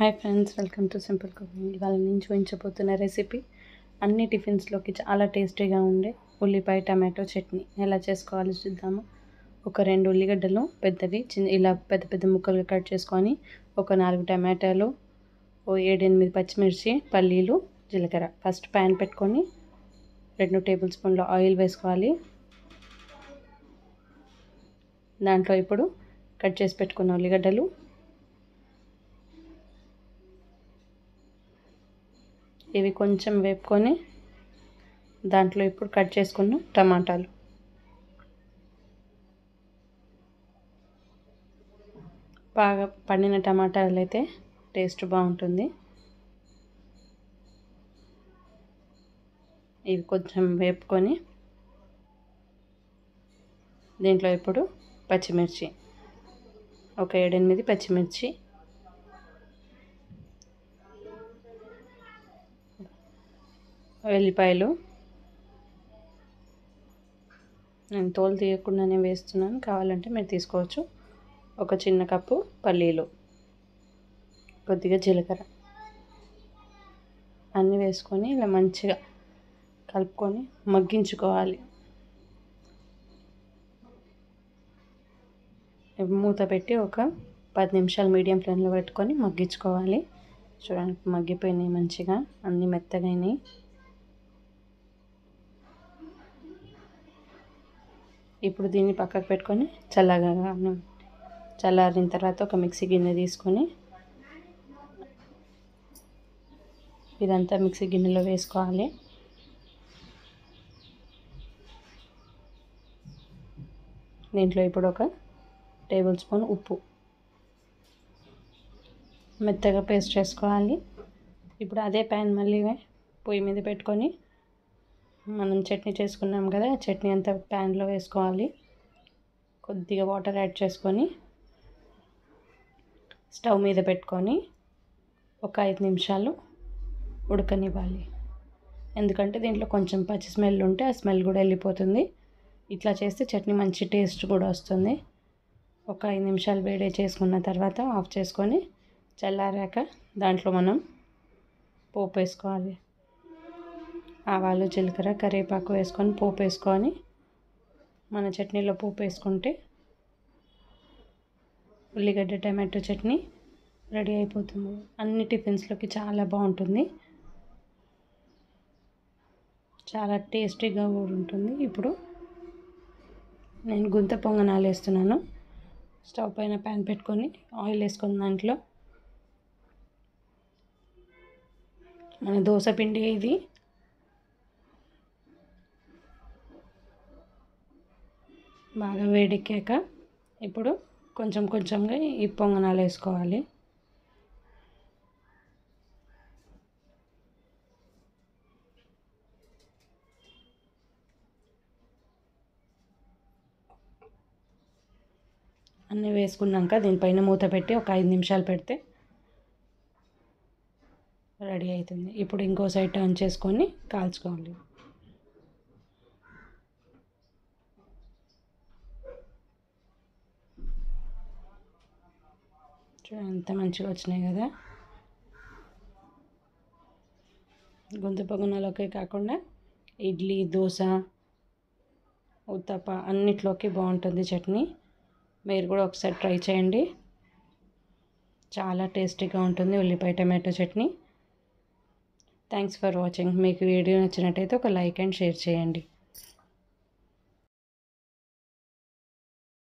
hi friends welcome to simple cooking ఇవాళ నేను చూపించబోతున్న recipe అన్ని టిఫిన్స్లోకి చాలా టేస్టీగా ఉండే ఉల్లిపాయ టమాటో చట్నీ ఎలా చేసుకోవాలో చూద్దాము ఒక రెండు ఉల్లిగడ్డలు పెద్దవి చిన్న ఇలా పెద్ద పెద్ద ముక్కలుగా కట్ చేసుకొని ఒక నాలుగు టమాటాలు ఓ ఏడెనిమిది పచ్చిమిర్చి పల్లీలు జీలకర్ర ఫస్ట్ ప్యాన్ పెట్టుకొని రెండు టేబుల్ స్పూన్ల ఆయిల్ వేసుకోవాలి దాంట్లో ఇప్పుడు కట్ చేసి పెట్టుకున్న ఉల్లిగడ్డలు ఇవి కొంచెం వేపుకొని దాంట్లో ఇప్పుడు కట్ చేసుకున్న టమాటాలు బాగా పండిన టమాటాలు అయితే టేస్ట్ బాగుంటుంది ఇవి కొంచెం వేపుకొని దీంట్లో ఇప్పుడు పచ్చిమిర్చి ఒక ఏడెనిమిది పచ్చిమిర్చి వెల్లిపాయలు నేను తోలు తీయకుండానే వేస్తున్నాను కావాలంటే మీరు తీసుకోవచ్చు ఒక చిన్న కప్పు పల్లీలు కొద్దిగా జీలకర్ర అన్నీ వేసుకొని ఇలా మంచిగా కలుపుకొని మగ్గించుకోవాలి మూత పెట్టి ఒక పది నిమిషాలు మీడియం ఫ్లేమ్లో పెట్టుకొని మగ్గించుకోవాలి చూడండి మగ్గిపోయినాయి మంచిగా అన్నీ మెత్తగైనాయి ఇప్పుడు దీన్ని పక్కకు పెట్టుకొని చల్లగా చల్లారిన తర్వాత ఒక మిక్సీ గిన్నె తీసుకొని ఇదంతా మిక్సీ గిన్నెలో వేసుకోవాలి దీంట్లో ఇప్పుడు ఒక టేబుల్ స్పూన్ ఉప్పు మెత్తగా పేస్ట్ చేసుకోవాలి ఇప్పుడు అదే ప్యాన్ మళ్ళీ పొయ్యి మీద పెట్టుకొని మనం చట్నీ చేసుకున్నాం కదా చట్నీ అంతా ప్యాన్లో వేసుకోవాలి కొద్దిగా వాటర్ యాడ్ చేసుకొని స్టవ్ మీద పెట్టుకొని ఒక ఐదు నిమిషాలు ఉడకనివ్వాలి ఎందుకంటే దీంట్లో కొంచెం పచ్చి స్మెల్ ఉంటే ఆ స్మెల్ కూడా వెళ్ళిపోతుంది ఇట్లా చేస్తే చట్నీ మంచి టేస్ట్ కూడా వస్తుంది ఒక ఐదు నిమిషాలు వేడే చేసుకున్న తర్వాత ఆఫ్ చేసుకొని చల్లారాక దాంట్లో మనం పోపు వేసుకోవాలి ఆవాలు జీలకర్ర కరివేపాకు వేసుకొని పోపు వేసుకొని మన చట్నీలో పోపు వేసుకుంటే ఉల్లిగడ్డ టమాటో చట్నీ రెడీ అయిపోతుంది అన్ని టిఫిన్స్లోకి చాలా బాగుంటుంది చాలా టేస్టీగా కూడా ఉంటుంది ఇప్పుడు నేను గుంత పొంగనాలు వేస్తున్నాను స్టవ్ పైన ప్యాన్ పెట్టుకొని ఆయిల్ వేసుకున్న దాంట్లో మన దోశ పిండి ఇది బాగా వేడెక్కాక ఇప్పుడు కొంచెం కొంచెంగా ఈ పొంగనాలు వేసుకోవాలి అన్నీ వేసుకున్నాక దీనిపైన మూత పెట్టి ఒక ఐదు నిమిషాలు పెడితే రెడీ అవుతుంది ఇప్పుడు ఇంకో సైడ్ టర్న్ చేసుకొని కాల్చుకోవాలి చూడండి ఎంత మంచిగా వచ్చినాయి కదా గొంతు పొగనలోకే కాకుండా ఇడ్లీ దోశ ఉత్తప్ప అన్నిట్లోకి బాగుంటుంది చట్నీ మీరు కూడా ఒకసారి ట్రై చేయండి చాలా టేస్టీగా ఉంటుంది ఉల్లిపాయ tomato chutney thanks for watching మీకు వీడియో నచ్చినట్టయితే ఒక లైక్ అండ్ షేర్ చేయండి